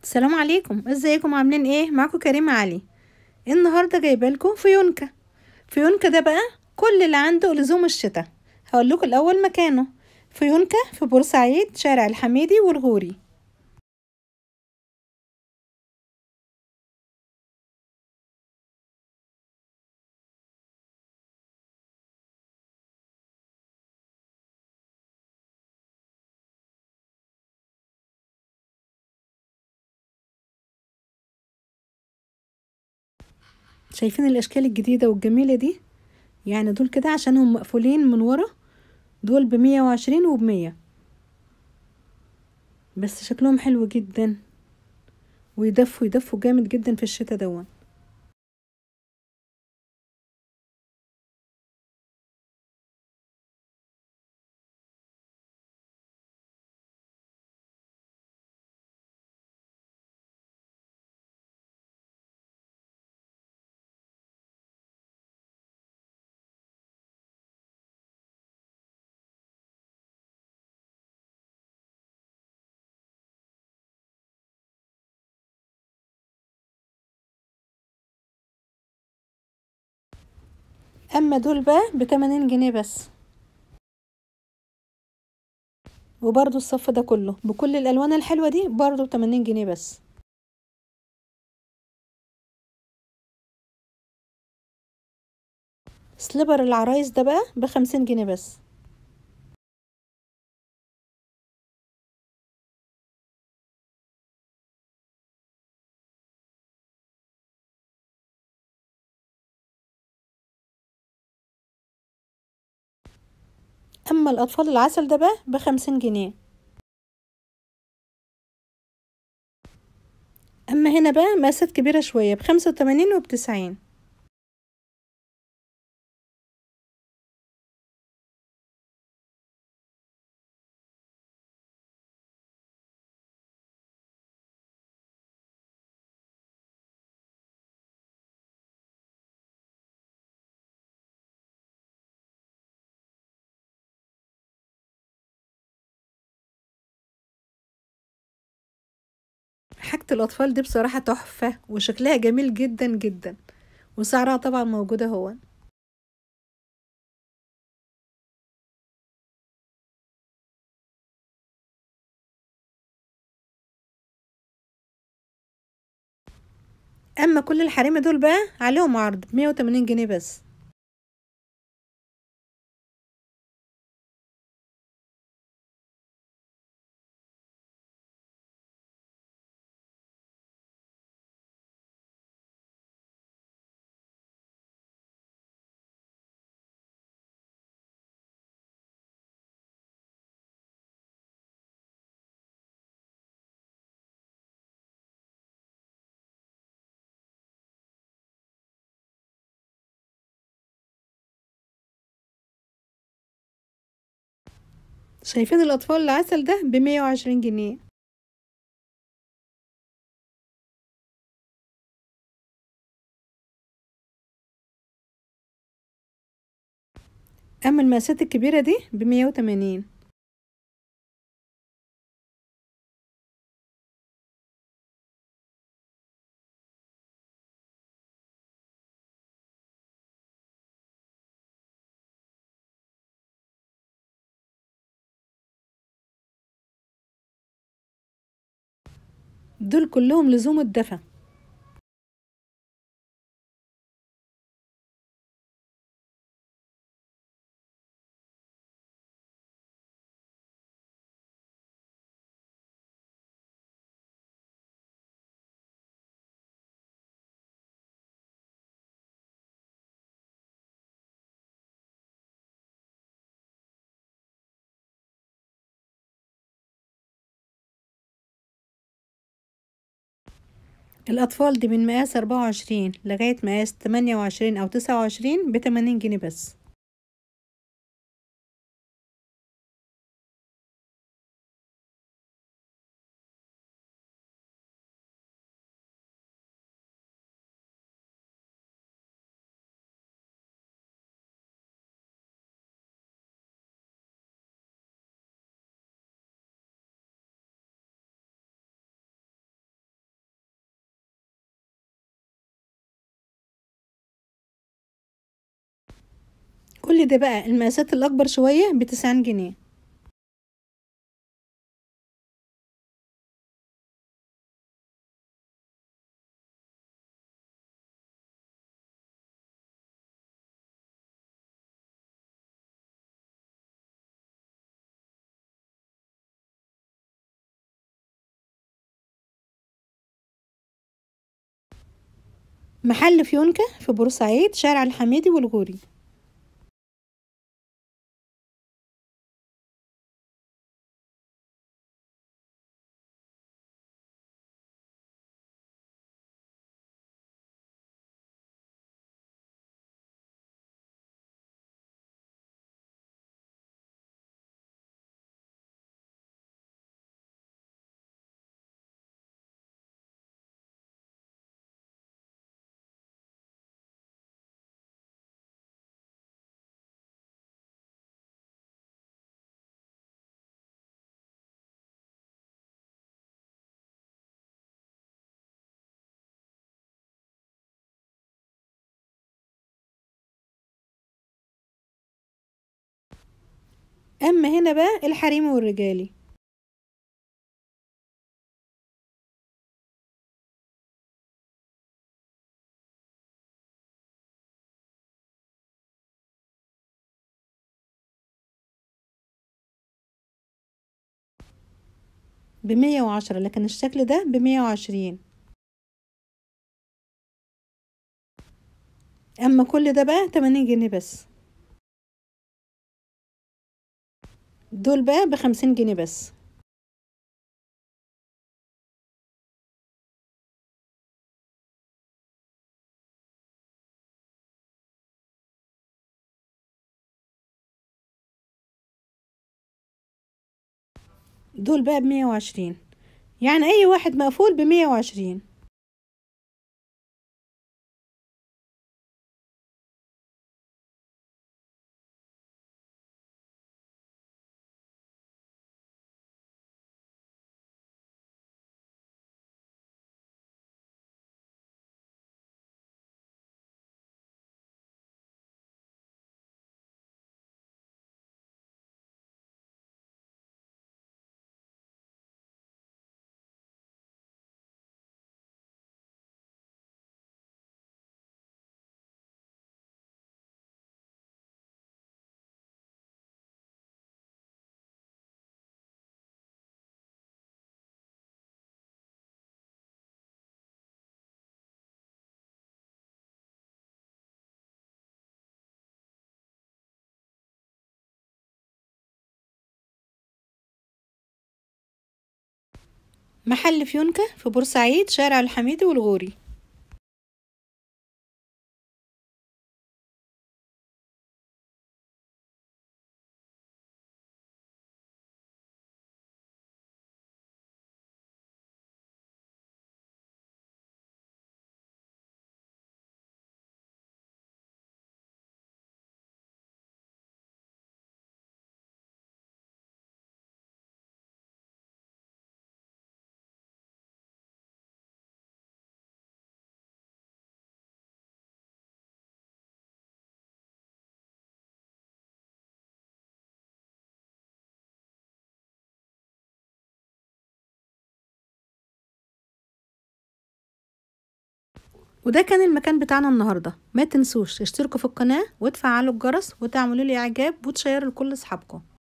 السلام عليكم ازيكم عاملين ايه معاكم كريمه علي النهارده جايبه لكم فيونكه فيونكه ده بقى كل اللي عنده لزوم الشتاء هقول لكم الاول مكانه فيونكه في بورسعيد شارع الحميدي والغوري شايفين الاشكال الجديده والجميله دي يعني دول كده عشان هم مقفولين من ورا دول بمية وعشرين وبمية بس شكلهم حلو جدا ويدفوا يدفوا جامد جدا في الشتا دون اما دول بقى بتمانين جنيه بس وبرضو الصف ده كله بكل الالوان الحلوه دي برضو بتمانين جنيه بس سليبر العرايس ده بقى بخمسين جنيه بس اما الاطفال العسل ده بقى بخمسين جنيه اما هنا بقى مقاسات كبيره شويه بخمسة وتمانين وبتسعين حاجة الأطفال دي بصراحة تحفة وشكلها جميل جدا جدا وسعرها طبعا موجودة هو أما كل الحريمة دول بقى عليهم عرض بمية وتمانين جنيه بس شايفين الأطفال العسل ده بمية وعشرين جنيه أما المقاسات الكبيرة دي بمية وتمانين دول كلهم لزوم الدفا الأطفال دي من مقاس أربعة وعشرين لغاية مقاس تمانية وعشرين أو تسعة وعشرين بتمانين جنيه بس كل ده بقى المقاسات الأكبر شوية بتسعين جنيه محل فيونكة في بورسعيد شارع الحميدي والغوري أما هنا بقى الحريمي والرجالي بمية وعشرة لكن الشكل ده بمية وعشرين أما كل ده بقى تمانين جنيه بس دول بقى بخمسين جنيه بس دول بقى بمية وعشرين يعني أي واحد مقفول بمية وعشرين محل فيونكة في بورسعيد شارع الحميدي والغوري وده كان المكان بتاعنا النهارده ما تنسوش تشتركوا في القناه وتفعلوا الجرس وتعملوا لي اعجاب وتشيروا لكل اصحابكم